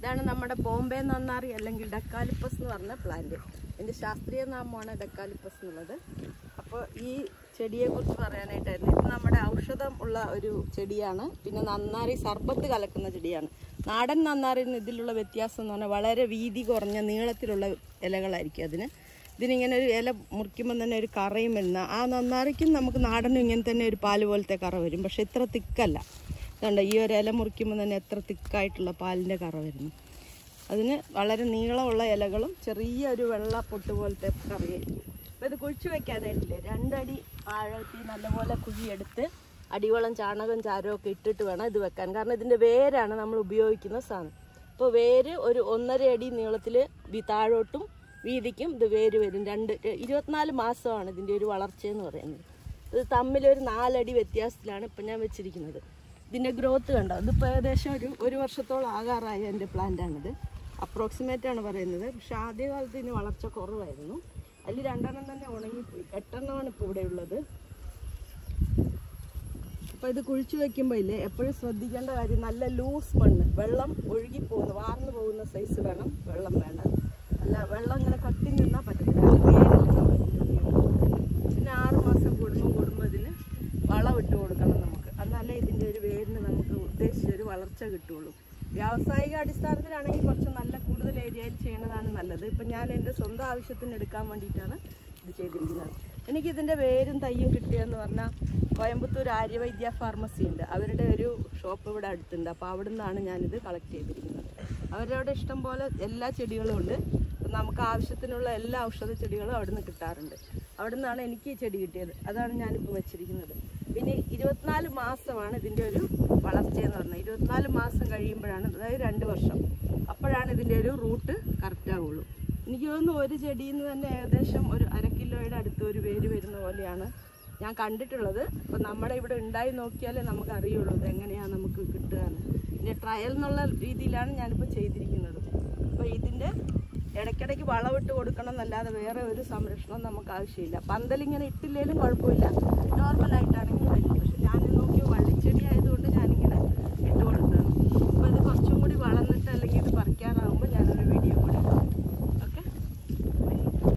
ഇതാണ് നമ്മുടെ ബോംബെ നന്നാറി അല്ലെങ്കിൽ ഡക്കാലിപ്പസ് എന്ന് പറഞ്ഞ പ്ലാന്റ് ഇതിന്റെ ശാസ്ത്രീയ നാമമാണ് ഡക്കാലിപ്പസ് എന്നുള്ളത് അപ്പോൾ ഈ ചെടിയെ കുറിച്ച് പറയാനായിട്ടായിരുന്നു ഇത് നമ്മുടെ ഔഷധം ഉള്ള ഒരു ചെടിയാണ് പിന്നെ നന്നാറി സർബത്ത് കലക്കുന്ന ചെടിയാണ് നാടൻ നന്നാറിൽ നിന്ന് ഇതിലുള്ള വ്യത്യാസം എന്ന് പറഞ്ഞാൽ വളരെ വീതി കുറഞ്ഞ നീളത്തിലുള്ള ഇലകളായിരിക്കും അതിന് ഇതിനിങ്ങനെ ഒരു ഇല മുറിക്കുമ്പോൾ തന്നെ ഒരു കറയും വരുന്ന ആ നന്നാറിക്കും നമുക്ക് നാടനും ഇങ്ങനെ തന്നെ ഒരു പാല് പോലത്തെ കറ വരും പക്ഷെ ഇത്ര തിക്കല്ല ഇതുണ്ട് ഈ ഒരു ഇല മുറിക്കുമ്പോൾ തന്നെ എത്ര തിക്കായിട്ടുള്ള പാലിൻ്റെ കറ വരുന്നു അതിന് വളരെ നീളമുള്ള ഇലകളും ചെറിയ ഒരു വെള്ള പൊട്ട് പോലത്തെ കറിയായിരിക്കും അപ്പോൾ ഇത് കുഴിച്ചു വെക്കാനായിട്ടില്ലേ രണ്ടടി ആഴത്തിൽ നല്ലപോലെ കുഴിയെടുത്ത് അടിവളം ചാണകം ചാരവും ഒക്കെ ഇട്ടിട്ട് വേണം ഇത് വെക്കാൻ കാരണം ഇതിൻ്റെ വേരാണ് നമ്മൾ ഉപയോഗിക്കുന്ന സാധനം അപ്പോൾ വേര് ഒരു ഒന്നര അടി നീളത്തിൽ താഴോട്ടും വീതിക്കും ഇത് വേര് വരും രണ്ട് ഇരുപത്തിനാല് മാസമാണ് ഇതിൻ്റെ ഒരു വളർച്ചയെന്ന് പറയുന്നത് ഇത് തമ്മിലൊരു നാലടി വ്യത്യാസത്തിലാണ് ഇപ്പം ഞാൻ വെച്ചിരിക്കുന്നത് ഇതിൻ്റെ ഗ്രോത്ത് കണ്ടോ ഇതിപ്പോൾ ഏകദേശം ഒരു ഒരു വർഷത്തോളം ആകാറായ എൻ്റെ പ്ലാന്റാണിത് അപ്രോക്സിമേറ്റ് ആണ് പറയുന്നത് പക്ഷെ ആദ്യകാലത്ത് ഇതിന് വളർച്ച കുറവായിരുന്നു അതിൽ രണ്ടെണ്ണം തന്നെ ഉണങ്ങിപ്പോയി എട്ടെണ്ണമാണ് ഇപ്പോൾ ഇവിടെ ഉള്ളത് അപ്പോൾ ഇത് കുഴിച്ചു വെക്കുമ്പോൾ ഇല്ലേ എപ്പോഴും ശ്രദ്ധിക്കേണ്ട കാര്യം നല്ല ലൂസ് മണ്ണ് വെള്ളം ഒഴുകി പോകുന്ന വാർന്നു പോകുന്ന സൈസ് വേണം വെള്ളം വേണം അല്ല വെള്ളം ഇങ്ങനെ കത്തി നിന്നാൽ പറ്റത്തില്ല അത് വേരില്ല നമ്മൾ പിന്നെ ആറ് മാസം കൂടുമ്പോൾ കൂടുമ്പോൾ ഇതിന് വളം ഇട്ട് കൊടുക്കണം നമുക്ക് എന്നാലേ ഇതിൻ്റെ ഒരു വേരിന് നമുക്ക് ഉദ്ദേശിച്ച ഒരു വളർച്ച കിട്ടുള്ളൂ വ്യാവസായിക അടിസ്ഥാനത്തിലാണെങ്കിൽ കുറച്ച് നല്ല കൂടുതൽ ഏരിയയിൽ ചെയ്യണതാണ് നല്ലത് ഇപ്പം ഞാൻ എൻ്റെ സ്വന്തം ആവശ്യത്തിന് എടുക്കാൻ വേണ്ടിയിട്ടാണ് ഇത് ചെയ്തിരിക്കുന്നത് എനിക്ക് ഇതിൻ്റെ വേരും തയ്യും കിട്ടിയെന്ന് പറഞ്ഞാൽ കോയമ്പത്തൂർ ആര്യവൈദ്യ ഫാർമസി ഉണ്ട് അവരുടെ ഒരു ഷോപ്പ് ഇവിടെ അടുത്തുണ്ട് അപ്പോൾ അവിടെ നിന്നാണ് ഞാനിത് കളക്ട് ചെയ്തിരിക്കുന്നത് അവരുടെ അവിടെ ഇഷ്ടം പോലെ എല്ലാ ചെടികളും ഉണ്ട് നമുക്ക് ആവശ്യത്തിനുള്ള എല്ലാ ഔഷധ ചെടികളും അവിടെ നിന്ന് കിട്ടാറുണ്ട് അവിടെ നിന്നാണ് എനിക്ക് ഈ ചെടി കിട്ടിയത് അതാണ് ഞാനിപ്പോൾ വെച്ചിരിക്കുന്നത് പിന്നെ ഇരുപത്തിനാല് മാസമാണ് ഇതിൻ്റെ ഒരു വളർച്ചയെന്ന് പറഞ്ഞത് ഇരുപത്തിനാല് മാസം കഴിയുമ്പോഴാണ് അതായത് രണ്ട് വർഷം അപ്പോഴാണ് ഇതിൻ്റെ ഒരു റൂട്ട് കറക്റ്റ് ആവുള്ളൂ എനിക്ക് തോന്നുന്നു ഒരു ചെടിയിൽ നിന്ന് തന്നെ ഏകദേശം ഒരു അര കിലോയുടെ അടുത്ത് ഒരു വേര് വരുന്ന പോലെയാണ് ഞാൻ കണ്ടിട്ടുള്ളത് അപ്പോൾ നമ്മുടെ ഇവിടെ ഉണ്ടായി നോക്കിയാലേ നമുക്ക് അറിയുള്ളൂ ഇത് എങ്ങനെയാണ് നമുക്ക് കിട്ടുക എന്ന് പിന്നെ ട്രയൽ എന്നുള്ള രീതിയിലാണ് ഞാനിപ്പോൾ ചെയ്തിരിക്കുന്നത് അപ്പോൾ ഇതിൻ്റെ ഇടയ്ക്കിടയ്ക്ക് വളമിട്ട് കൊടുക്കണം എന്നല്ലാതെ വേറെ ഒരു സംരക്ഷണം നമുക്ക് ആവശ്യമില്ല പന്തലിങ്ങനെ ഇട്ടില്ലേലും കുഴപ്പമില്ല നോർമലായിട്ടാണെങ്കിൽ വലിയ പ്രശ്നം